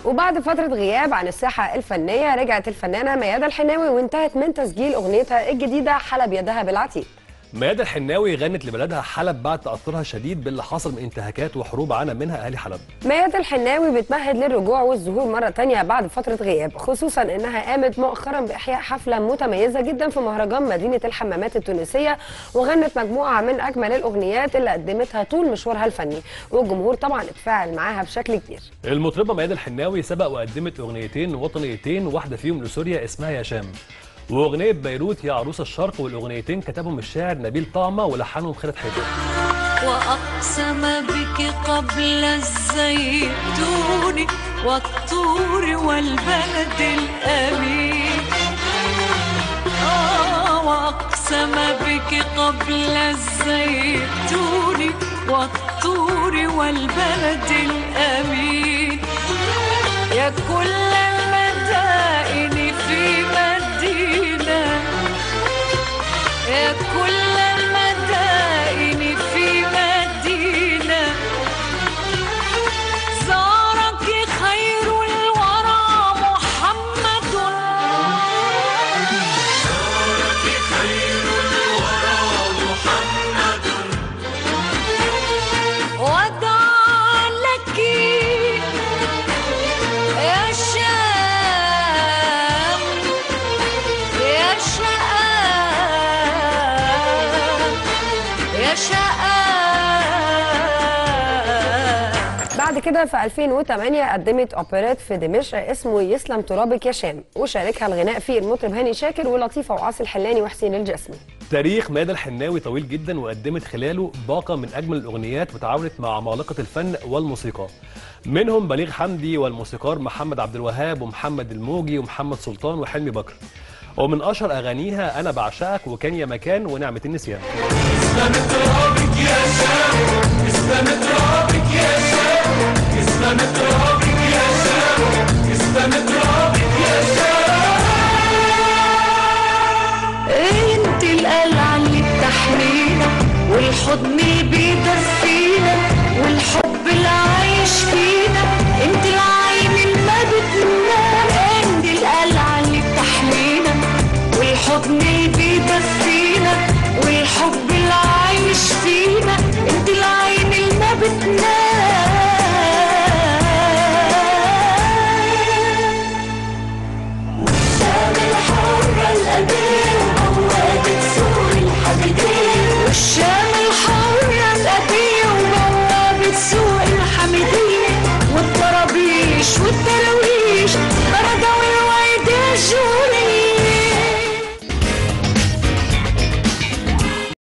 وبعد فترة غياب عن الساحة الفنية رجعت الفنانة ميادة الحناوي وانتهت من تسجيل أغنيتها الجديدة حلب يدها بالعتيق ميادة الحناوي غنت لبلدها حلب بعد تأثرها الشديد باللي حصل من انتهاكات وحروب عانى منها أهالي حلب ميادة الحناوي بتمهد للرجوع والظهور مرة تانية بعد فترة غياب خصوصا انها قامت مؤخرا بإحياء حفلة متميزة جدا في مهرجان مدينة الحمامات التونسية وغنت مجموعة من أجمل الأغنيات اللي قدمتها طول مشوارها الفني والجمهور طبعا اتفاعل معاها بشكل كبير المطربة ميادة الحناوي سبق وقدمت أغنيتين وطنيتين واحدة فيهم لسوريا اسمها يا شام وأغنية بيروت يا عروس الشرق والأغنيتين كتبهم الشاعر نبيل طعمة ولحنهم خالد حيدر وأقسم بك قبل الزيتون والطور والبلد الأمين آه وأقسم بك قبل الزيتون والطور والبلد الأمين يا كل المدائن في مدينة يا كل المدائن في مدينة زارك خير الورى محمد ودعا لك يا شام يا شام يا شام بعد كده في 2008 قدمت اوبريت في دمشق اسمه يسلم ترابك يا شام وشاركها الغناء فيه المطرب هاني شاكر ولطيفه وعاصي الحلاني وحسين الجسمي تاريخ ميادة الحناوي طويل جدا وقدمت خلاله باقة من أجمل الأغنيات وتعاونت مع عمالقة الفن والموسيقى منهم بليغ حمدي والموسيقار محمد عبد الوهاب ومحمد الموجي ومحمد سلطان وحلمي بكر ومن أشهر أغانيها أنا بعشقك وكان يا مكان ونعمة النسيان اسلام ترابك يا شام اسلام